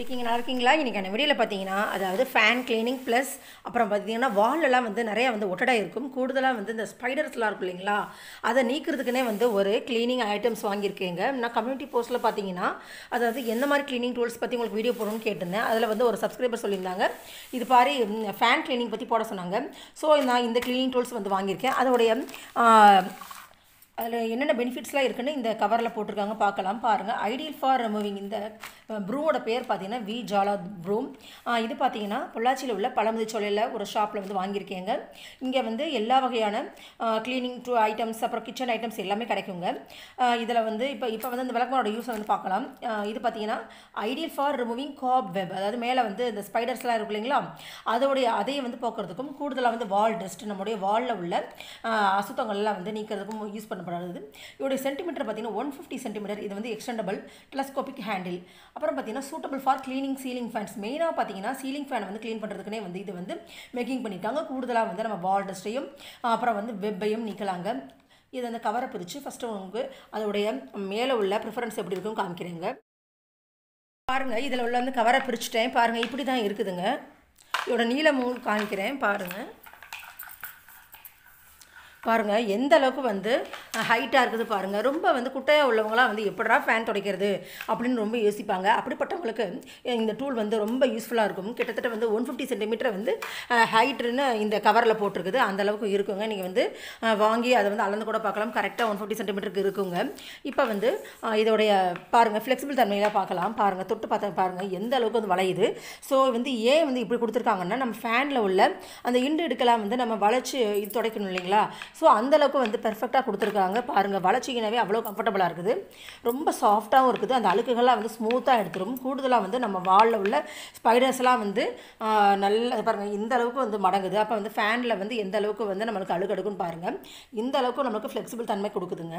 இருக்கீங்க நல்லா இருக்கீங்களா இன்றைக்கான வீடியோவில் பார்த்தீங்கன்னா அதாவது ஃபேன் க்ளீனிங் ப்ளஸ் அப்புறம் பார்த்தீங்கன்னா வால்லெல்லாம் வந்து நிறையா வந்து ஒட்டடை இருக்கும் கூடுதலாக வந்து இந்த ஸ்பைடர்ஸ்லாம் இருக்கும் இல்லைங்களா அதை நீக்கிறதுக்குனே வந்து ஒரு க்ளீனிங் ஐட்டம்ஸ் வாங்கியிருக்கேங்க நான் கம்யூனிட்டி போஸ்ட்டில் பார்த்தீங்கன்னா அதாவது எந்த மாதிரி க்ளீனிங் டூல்ஸ் பற்றி உங்களுக்கு வீடியோ போடணும்னு கேட்டிருந்தேன் அதில் வந்து ஒரு சப்ஸ்கிரைபர் சொல்லியிருந்தாங்க இது பாரு ஃபேன் க்ளீனிங் பற்றி போட சொன்னாங்க ஸோ நான் இந்த க்ளீனிங் டூல்ஸ் வந்து வாங்கியிருக்கேன் அதோடைய ஆ, அதில் என்னென்ன பெனிஃபிட்ஸ்லாம் இருக்குன்னு இந்த கவரில் போட்டிருக்காங்க பார்க்கலாம் பாருங்கள் ஐடியல் ஃபார் ரிமூவிங் இந்த ப்ரூவோட பேர் பார்த்தீங்கன்னா வி ஜாலா ப்ரூம் இது பார்த்தீங்கன்னா பொள்ளாச்சியில் உள்ள பழமுதிச்சோலையில் ஒரு ஷாப்பில் வந்து வாங்கியிருக்கேங்க இங்கே வந்து எல்லா வகையான க்ளீனிங் டூ ஐட்டம்ஸ் அப்புறம் கிச்சன் ஐட்டம்ஸ் எல்லாமே கிடைக்குங்க இதில் வந்து இப்போ இப்போ வந்து இந்த விளக்கமாரோட யூஸ் வந்து பார்க்கலாம் ஆஹ் இது பார்த்தீங்கன்னா ideal for removing cobweb அதாவது மேலே வந்து இந்த ஸ்பைடர்ஸ்லாம் இருக்கும் இல்லைங்களா அதோடைய அதையை வந்து போக்குறதுக்கும் கூடுதலாக வந்து வால் டஸ்ட் நம்முடைய வாலில் உள்ள ஆஹ் அசுத்தங்கள்லாம் வந்து நீக்கிறதுக்கும் யூஸ் பண்ணப்படுறது இதோடைய சென்டிமீட்டர் பார்த்தீங்கன்னா ஒன் ஃபிஃப்டி சென்டிமீட்டர் இது வந்து எக்ஸ்டெண்டபிள் டெலஸ்கோபிக் ஹேண்டில் அப்புறம் பார்த்தீங்கன்னா suitable for cleaning ceiling fans மெயினாக பார்த்தீங்கன்னா சீலிங் ஃபேன் வந்து க்ளீன் பண்ணுறதுக்குனே வந்து இது வந்து மேக்கிங் பண்ணியிருக்காங்க கூடுதலாக வந்து நம்ம வால் டஸ்ட்டையும் அப்புறம் வந்து வெப்பையும் நீக்கலாங்க இது அந்த கவரை பிரித்து ஃபஸ்ட்டு உங்களுக்கு அதோடைய மேலே உள்ள ப்ரிஃபரன்ஸ் எப்படி இருக்குன்னு காமிக்கிறேங்க பாருங்கள் இதில் உள்ள வந்து கவரை பிரிச்சுட்டேன் பாருங்கள் இப்படி தான் இருக்குதுங்க இதோட நீளமும் காமிக்கிறேன் பாருங்கள் பாருங்கள் எந்த அளவுக்கு வந்து ஹைட்டாக இருக்குது பாருங்கள் ரொம்ப வந்து குட்டையாக உள்ளவங்களாம் வந்து எப்படா ஃபேன் துடைக்கிறது அப்படின்னு ரொம்ப யோசிப்பாங்க அப்படிப்பட்டவங்களுக்கு இந்த டூல் வந்து ரொம்ப யூஸ்ஃபுல்லாக இருக்கும் கிட்டத்தட்ட வந்து ஒன் ஃபிஃப்டி சென்டிமீட்டர் வந்து ஹைட்டுன்னு இந்த கவரில் போட்டிருக்குது அந்த அளவுக்கு இருக்குங்க நீங்கள் வந்து அஹ், வாங்கி அதை வந்து அளந்து கூட பார்க்கலாம் கரெக்டாக ஒன் ஃபிஃப்டி சென்டிமீட்டருக்கு இருக்குங்க இப்போ வந்து அஹ், இதோடைய பாருங்கள் ஃப்ளெக்சிபிள் தன்மையெல்லாம் பார்க்கலாம் பாருங்கள் தொட்டு பார்த்தா பாருங்கள் எந்த அளவுக்கு வந்து வளையுது ஸோ வந்து ஏன் வந்து இப்படி கொடுத்துருக்காங்கன்னா நம்ம ஃபேனில் உள்ள அந்த இண்டு இடுக்கெல்லாம் வந்து நம்ம வளைச்சி இது துடைக்கணும் இல்லைங்களா ஸோ அந்தளவுக்கு வந்து பெர்ஃபெக்டாக கொடுத்துருக்காங்க பாருங்கள் வளைச்சிக்கினவே அவ்வளோ கம்ஃபர்டபுளாக இருக்குது ரொம்ப சாஃப்டாகவும் இருக்குது அந்த அழுக்குகள்லாம் வந்து ஸ்மூத்தாக எடுத்துரும் கூடுதலாக வந்து நம்ம வாலில் உள்ள ஸ்பைடர்ஸ்லாம் வந்து ஆஹ், நல்ல பாருங்கள் இந்த அளவுக்கு வந்து மடங்குது அப்போ வந்து ஃபேனில் வந்து எந்த அளவுக்கு வந்து நம்மளுக்கு அழுக்கு எடுக்குன்னு பாருங்கள் இந்த அளவுக்கு நம்மளுக்கு ஃப்ளெக்சிபிள் தன்மை கொடுக்குதுங்க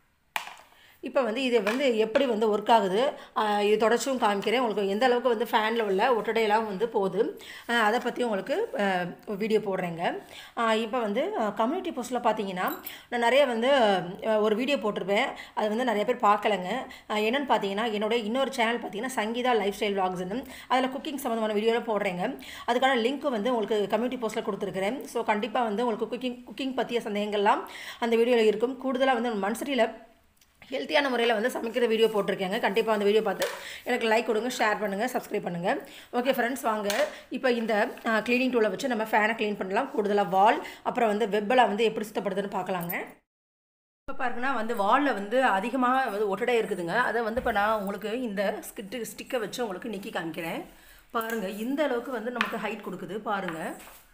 இப்போ வந்து இது வந்து எப்படி வந்து ஒர்க் ஆகுது ஆஹ் இது தொடச்சும் காமிக்கிறேன் உங்களுக்கு எந்த அளவுக்கு வந்து ஃபேனில் உள்ள ஒட்டடையெல்லாம் வந்து போகுது ஆஹ் அதை பற்றி உங்களுக்கு ஆஹ் வீடியோ போடுறேங்க ஆஹ் இப்போ வந்து கம்யூனிட்டி போஸ்ட்டில் பார்த்தீங்கன்னா நான் நிறைய வந்து ஆஹ் ஒரு வீடியோ போட்டிருப்பேன் அது வந்து நிறைய பேர் பார்க்கலங்க ஆஹ் என்னன்னு பார்த்தீங்கன்னா என்னோட இன்னொரு சேனல் பார்த்தீங்கன்னா சங்கீதா லைஃப் ஸ்டைல் vlogsன்னு அதில் குக்கிங் சம்மந்தமான வீடியோவில் போடுறேங்க அதுக்கான லிங்க் வந்து உங்களுக்கு கம்யூனிட்டி போஸ்ட்டில் கொடுத்துருக்குறேன் ஸோ கண்டிப்பாக வந்து உங்களுக்கு குக்கிங் குக்கிங் பற்றிய சந்தேகங்கள்லாம் அந்த வீடியோவில் இருக்கும் கூடுதலாக வந்து மண்சரியில் ஹெல்த்தியான முறையில் வந்து சமைக்கிற வீடியோ போட்டிருக்கேங்க கண்டிப்பாக அந்த வீடியோ பார்த்து எனக்கு லைக் கொடுங்க ஷேர் பண்ணுங்கள் சப்ஸ்கிரைப் பண்ணுங்கள் ஓகே ஃப்ரெண்ட்ஸ் வாங்க இப்போ இந்த க்ளீனிங் டூலை வச்சு நம்ம ஃபேனை க்ளீன் பண்ணலாம் கூடுதலாக வால் அப்புறம் வந்து வெப்பெல்லாம் வந்து எப்படி சுத்தப்படுதுன்னு பார்க்கலாங்க இப்போ பாருங்கன்னா வந்து வாலில் வந்து அதிகமாக வந்து ஒட்டடை இருக்குதுங்க அதை வந்து இப்போ நான் உங்களுக்கு இந்த ஸ்கிட்டு ஸ்டிக்கை வச்சு உங்களுக்கு நிக்கி காமிக்கிறேன் பாருங்கள் இந்த அளவுக்கு வந்து நமக்கு ஹைட் கொடுக்குது பாருங்கள்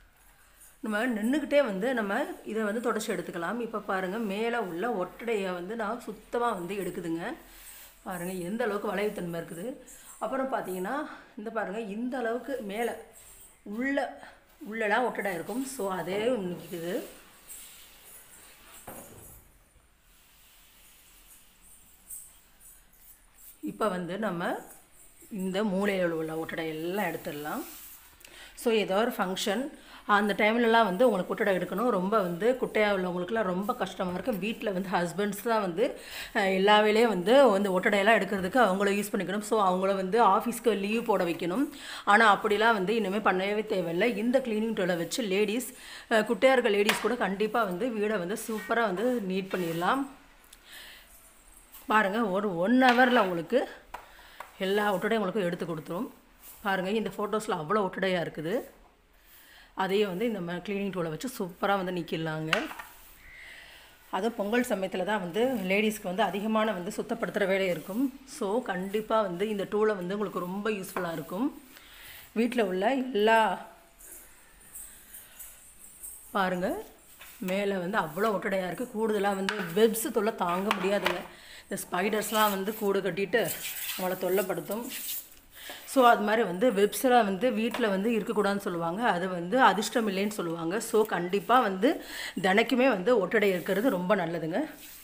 நம்ம நின்றுக்கிட்டே வந்து நம்ம இதை வந்து தொடச்சி எடுத்துக்கலாம் இப்போ பாருங்கள் மேலே உள்ள ஒட்டடையை வந்து நான் சுத்தமாக வந்து எடுக்குதுங்க பாருங்கள் எந்த அளவுக்கு வளைவுத்தன்மை இருக்குது அப்புறம் பார்த்தீங்கன்னா இந்த பாருங்கள் இந்த அளவுக்கு மேலே உள்ள உள்ளலாம் ஒட்டடை இருக்கும் ஸோ அதே நிற்குது இப்போ வந்து நம்ம இந்த மூலையில் உள்ள ஒட்டடை எல்லாம் எடுத்துடலாம் ஸோ ஏதோ ஒரு ஃபங்க்ஷன் அந்த டைம்லலாம் வந்து உங்களுக்கு ஒட்டடை எடுக்கணும் ரொம்ப வந்து குட்டையாக உள்ளவங்களுக்குலாம் ரொம்ப கஷ்டமாக இருக்கும் வீட்டில் வந்து ஹஸ்பண்ட்ஸ் தான் வந்து அஹ், எல்லா வேலையும் வந்து வந்து ஒட்டடையெல்லாம் எடுக்கிறதுக்கு அவங்கள யூஸ் பண்ணிக்கணும் ஸோ அவங்கள வந்து ஆஃபீஸ்க்கு லீவ் போட வைக்கணும் ஆனால் அப்படிலாம் வந்து இனிமேல் பண்ணவே தேவையில்லை இந்த க்ளீனிங் டூலை வச்சு லேடிஸ் குட்டையாக இருக்க லேடிஸ் கூட கண்டிப்பாக வந்து வீடை வந்து சூப்பராக வந்து நீட் பண்ணிடலாம் பாருங்கள் ஒரு ஒன் ஹவரில் உங்களுக்கு எல்லா ஒட்டடையும் உங்களுக்கு எடுத்து கொடுத்துரும் பாருங்கள் இந்த ஃபோட்டோஸில் அவ்வளோ ஒட்டடையாக இருக்குது அதையும் வந்து இந்த க்ளீனிங் டூலை வச்சு சூப்பராக வந்து நிற்கிடலாங்க அதுவும் பொங்கல் சமயத்தில் தான் வந்து லேடிஸ்க்கு வந்து அதிகமான வந்து சுத்தப்படுத்துகிற வேலை இருக்கும் ஸோ கண்டிப்பாக வந்து இந்த டூலை வந்து உங்களுக்கு ரொம்ப யூஸ்ஃபுல்லாக இருக்கும் வீட்டில் உள்ள எல்லா பாருங்கள் மேலே வந்து அவ்வளோ ஒட்டடையாக இருக்குது கூடுதலாக வந்து வெப்ஸ் தொல்லை தாங்க முடியாதுங்க இந்த ஸ்பைடர்ஸ்லாம் வந்து கூடு கட்டிட்டு நம்மளை தொல்லைப்படுத்தும் ஸோ அது மாதிரி வந்து வெப்ஸ்லாம் வந்து வீட்டில் வந்து இருக்கக்கூடாதுன்னு சொல்லுவாங்க அது வந்து அதிர்ஷ்டம் இல்லைன்னு சொல்லுவாங்க ஸோ கண்டிப்பாக வந்து தினைக்குமே வந்து ஒட்டடை இருக்கிறது ரொம்ப நல்லதுங்க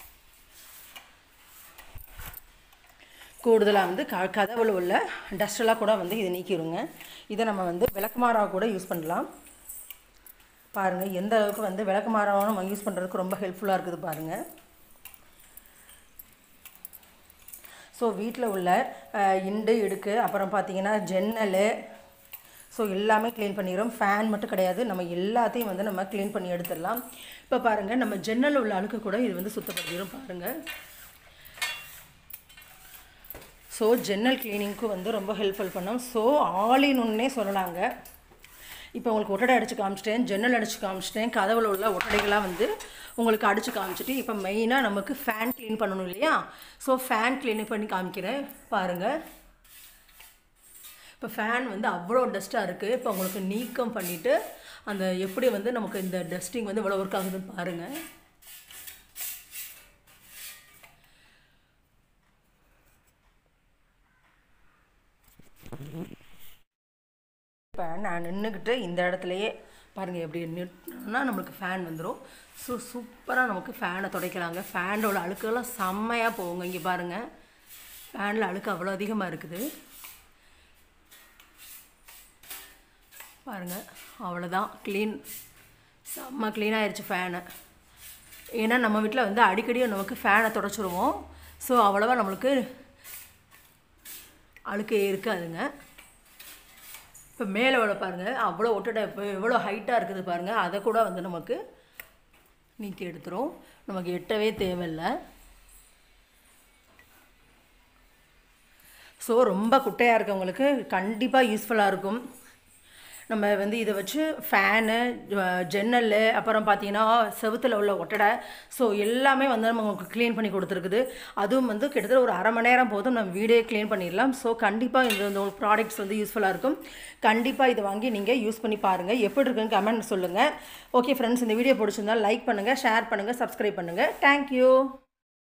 கூடுதலாக வந்து க கதவுல உள்ள டஸ்டெல்லாம் கூட வந்து இது நீக்கிடுங்க இதை நம்ம வந்து விளக்குமாறாக கூட யூஸ் பண்ணலாம் பாருங்கள் எந்த அளவுக்கு வந்து விளக்குமாறாவும் நம்ம யூஸ் பண்ணுறதுக்கு ரொம்ப ஹெல்ப்ஃபுல்லாக இருக்குது பாருங்கள் ஸோ ஸோ வீட்டில் உள்ள அஹ், இண்டு இடுக்கு அப்புறம் பார்த்தீங்கன்னா ஜன்னல் ஸோ எல்லாமே க்ளீன் பண்ணிடுறோம் ஃபேன் மட்டும் கிடையாது நம்ம எல்லாத்தையும் வந்து நம்ம க்ளீன் பண்ணி எடுத்துடலாம் இப்போ பாருங்கள் நம்ம ஜன்னல் உள்ள அழுக்கு கூட இது வந்து சுத்தப்படுத்திடும் பாருங்கள் ஸோ ஜன்னல் க்ளீனிங்க்கும் வந்து ரொம்ப ஹெல்ப்ஃபுல் பண்ணோம் ஸோ ஆல் இன் ஒன்னே சொல்லலாங்க இப்போ உங்களுக்கு ஒட்டடை அடித்து காமிச்சிட்டேன் ஜன்னல் அடித்து காமிச்சிட்டேன் கதவுல உள்ள ஒட்டடைகளாக வந்து உங்களுக்கு அடித்து காமிச்சிட்டு இப்போ மெயினாக நமக்கு ஃபேன் க்ளீன் பண்ணணும் இல்லையா ஸோ ஃபேன் க்ளீன் பண்ணி காமிக்கிறேன் பாருங்கள் இப்போ ஃபேன் வந்து அவ்வளோ டஸ்ட்டாக இருக்குது இப்போ உங்களுக்கு நீக்கம் பண்ணிவிட்டு அந்த எப்படி வந்து நமக்கு இந்த டஸ்டிங் வந்து இவ்வளோ ஒர்க் ஆகுதுன்னு பாருங்கள் இப்போ நான் நின்றுக்கிட்டு இந்த இடத்துலையே பாருங்கள் எப்படி நின்னா நம்மளுக்கு ஃபேன் வந்துடும் ஸோ சூப்பராக நமக்கு ஃபேனை துடைக்கலாங்க ஃபேனோட அழுக்கெல்லாம் செம்மையாக போகுங்க இங்கே பாருங்கள் ஃபேனில் அழுக்கு அவ்வளோ அதிகமாக இருக்குது பாருங்கள் அவ்வளோதான் க்ளீன் செம்ம க்ளீன் ஆயிடுச்சு ஃபேனு ஏன்னா நம்ம வீட்டில் வந்து அடிக்கடி நமக்கு ஃபேனை தொடச்சிருவோம் ஸோ அவ்வளோவா நம்மளுக்கு அழுக்கே இருக்காதுங்க இப்போ மேலே விட பாருங்கள் அவ்வளோ ஒட்டடை இப்போ எவ்வளோ ஹைட்டாக இருக்குது பாருங்கள் அதை கூட வந்து நமக்கு நீக்கி எடுத்துரும் நமக்கு எட்டவே தேவையில்லை ஸோ ரொம்ப குட்டையாக இருக்கவங்களுக்கு கண்டிப்பாக யூஸ்ஃபுல்லாக இருக்கும் நம்ம வந்து இதை வச்சு ஃபேனு ஜன்னல் அப்புறம் பார்த்தீங்கன்னா செவுத்தில் உள்ள ஒட்டடை ஸோ எல்லாமே வந்து நமக்கு க்ளீன் பண்ணி கொடுத்துருக்குது அதுவும் வந்து கிட்டத்தட்ட ஒரு அரை மணி நேரம் போதும் நம்ம வீடே க்ளீன் பண்ணிடலாம் ஸோ கண்டிப்பாக இந்த இந்த ப்ராடக்ட்ஸ் வந்து யூஸ்ஃபுல்லாக இருக்கும் கண்டிப்பாக இதை வாங்கி நீங்கள் யூஸ் பண்ணி பாருங்கள் எப்படி இருக்குன்னு கமெண்ட் சொல்லுங்கள் ஓகே ஃப்ரெண்ட்ஸ் இந்த வீடியோ பிடிச்சிருந்தா லைக் பண்ணுங்கள் ஷேர் பண்ணுங்கள் சப்ஸ்கிரைப் பண்ணுங்கள் தேங்க்யூ